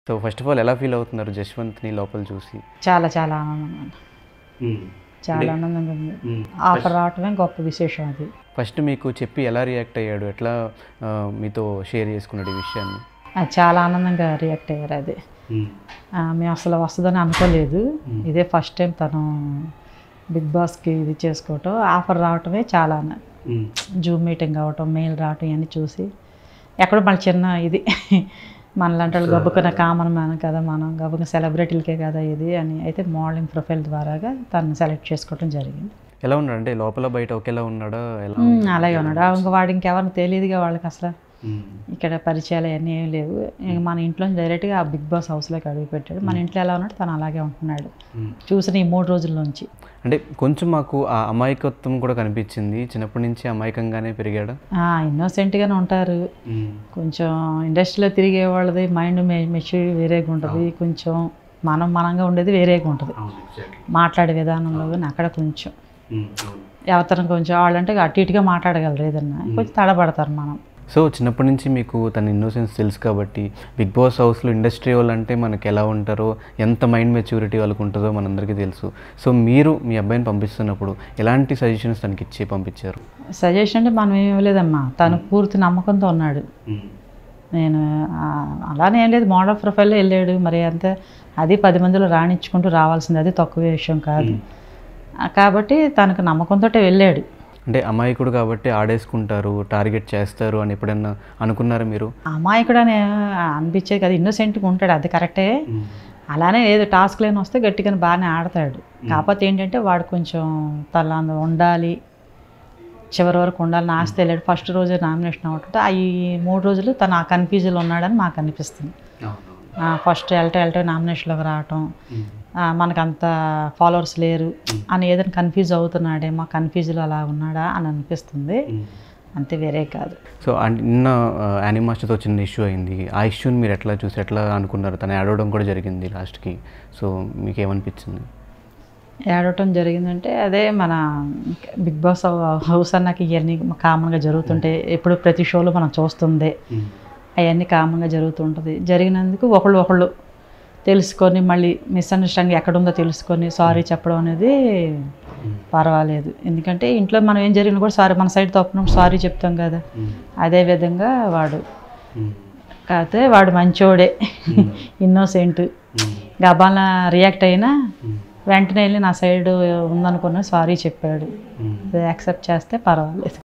so first of all ఎలా feel అవుతున్నారు జశ్వంత్ని లోపల చూసి చాలా చాలా ఆనందంగా ఉంది చాలా ఆనందంగా ఉంది ఆఫర్ రావటమే గొప్ప విశేషం అది ఫస్ట్ మీకు చెప్పి ఎలా రియాక్ట్ అయ్యాడు ఎట్లా ఆ, మీతో షేర్ చేసుకున్నాడు ఈ విషయాన్ని అది చాలా ఆనందంగా రియాక్ట్ అయ్యారు అది ఆ, మేము అసలు వస్తుందని అనుకోలేదు ఇదే ఫస్ట్ టైం తను బిగ్ బాస్కి ఇది చేసుకోవటం ఆఫర్ రావటమే చాలా జూమ్ మీటింగ్ అవ్వటం మెయిల్ రావటం ఇవన్నీ చూసి ఎక్కడో మన చిన్న ఇది మనలాంటి వాళ్ళు గబుకున్న కామన్ మ్యాన్ కదా మనం గబుకున్న సెలబ్రిటీలకే కదా ఇది అని అయితే మోడలింగ్ ప్రొఫైల్ ద్వారాగా తను సెలెక్ట్ చేసుకోవటం జరిగింది ఎలా ఉన్నాడు అంటే లోపల బయట ఒకేలా ఉన్నాడా ఎలా ఉమ్, అలాగే ఉన్నాడు ఆ, ఇంకా వాడు ఇంకెవరిని తెలియదుగా వాళ్ళకి అసలు ఇక్కడ పరిచయాలు అవన్నీ ఏం లేవు ఇంక మన ఇంట్లో డైరెక్ట్గా ఆ బిగ్ బాస్ హౌస్లోకి అడుగు పెట్టాడు మన ఇంట్లో ఎలా ఉన్నాడు తను అలాగే ఉంటున్నాడు చూసిన ఈ మూడు రోజుల్లోంచి అంటే కొంచెం మాకు ఆ అమాయకత్వం కూడా కనిపించింది చిన్నప్పటి నుంచి అమాయకంగానే పెరిగాడా ఇన్నోసెంట్గానే ఉంటారు కొంచెం ఇండస్ట్రీలో తిరిగే వాళ్ళది మైండ్ మెచ్యూర్ వేరేగా ఉంటుంది కొంచెం మనం మనంగా ఉండేది వేరేగా ఉంటుంది మాట్లాడే విధానంలో కానీ అక్కడ కొంచెం ఎవరితో కొంచెం వాళ్ళంటే అటు ఇటుగా మాట్లాడగలరు ఏదన్నా కొంచెం తడబడతారు మనం సో చిన్నప్పటి నుంచి మీకు తన ఇన్నోసెన్స్ తెలుసు కాబట్టి బిగ్ బాస్ హౌస్లో ఇండస్ట్రీ వాళ్ళు అంటే మనకి ఎలా ఉంటారో ఎంత మైండ్ మెచ్యూరిటీ వాళ్ళకు ఉంటుందో మనందరికీ తెలుసు సో మీరు మీ అబ్బాయిని పంపిస్తున్నప్పుడు ఎలాంటి సజెషన్స్ తనకి ఇచ్చి పంపించారు సజెషన్ అంటే మనం ఏమి లేదమ్మా తను పూర్తి నమ్మకంతో ఉన్నాడు నేను ఆ, అలానే ఏం లేదు మోడల్ ప్రొఫైల్లో వెళ్ళాడు మరి అంతే అది పది మందిలో రాణించుకుంటూ రావాల్సింది అది తక్కువ విషయం కాదు ఆ, కాబట్టి తనకు నమ్మకంతో వెళ్ళాడు అంటే అమాయకుడు కాబట్టి ఆడేసుకుంటారు టార్గెట్ చేస్తారు అని ఎప్పుడైనా అనుకున్నారా మీరు అమాయకుడు అని అనిపించేది కదా ఇన్నోసెంట్గా ఉంటాడు అది కరెక్టే అలానే లేదు టాస్క్ లేని వస్తే గట్టిగానే బాగానే ఆడతాడు కాకపోతే ఏంటంటే వాడు కొంచెం తల ఉండాలి చివరి వరకు ఉండాలని ఆశ తెలియడు ఫస్ట్ రోజు నామినేషన్ అవ్వటంతో ఆ ఈ మూడు రోజులు తను ఆ కన్ఫ్యూజన్లో ఉన్నాడని మాకు అనిపిస్తుంది ఫస్ట్ వెళ్ళటం వెళ్ళటం నామినేషన్లోకి రావటం ఆ, మనకు అంత ఫాలోవర్స్ లేరు అని ఏదైనా కన్ఫ్యూజ్ అవుతున్నాడేమో కన్ఫ్యూజ్లో అలా ఉన్నాడా అని అనిపిస్తుంది అంతే వేరే కాదు సో అండ్ నిన్న యానిమాస్టర్తో చిన్న ఇష్యూ అయింది ఆ ఇష్యూని మీరు ఎట్లా చూసి ఎట్లా అనుకున్నారు తను ఏడవడం కూడా జరిగింది లాస్ట్కి సో మీకు ఏమనిపించింది ఏడవటం జరిగిందంటే అదే మన బిగ్ బాస్ హౌస్ అన్నాక ఇవన్నీ కామన్గా జరుగుతుంటాయి ఎప్పుడు ప్రతి షోలో మనం చూస్తుంది అవన్నీ కామన్గా జరుగుతుంటుంది జరిగినందుకు ఒకళ్ళు ఒకళ్ళు తెలుసుకొని మళ్ళీ మిస్అండర్స్టాండింగ్ ఎక్కడుందో తెలుసుకొని సారీ చెప్పడం అనేది పర్వాలేదు ఎందుకంటే ఇంట్లో మనం ఏం జరిగినా కూడా సారీ మన సైడ్ తప్పునప్పుడు సారీ చెప్తాం కదా అదే విధంగా వాడు కాకపోతే వాడు మంచోడే ఇన్నోసెంట్ గబాల రియాక్ట్ అయినా వెంటనే వెళ్ళి నా సైడ్ ఉందనుకున్నా సారీ చెప్పాడు యాక్సెప్ట్ చేస్తే పర్వాలేదు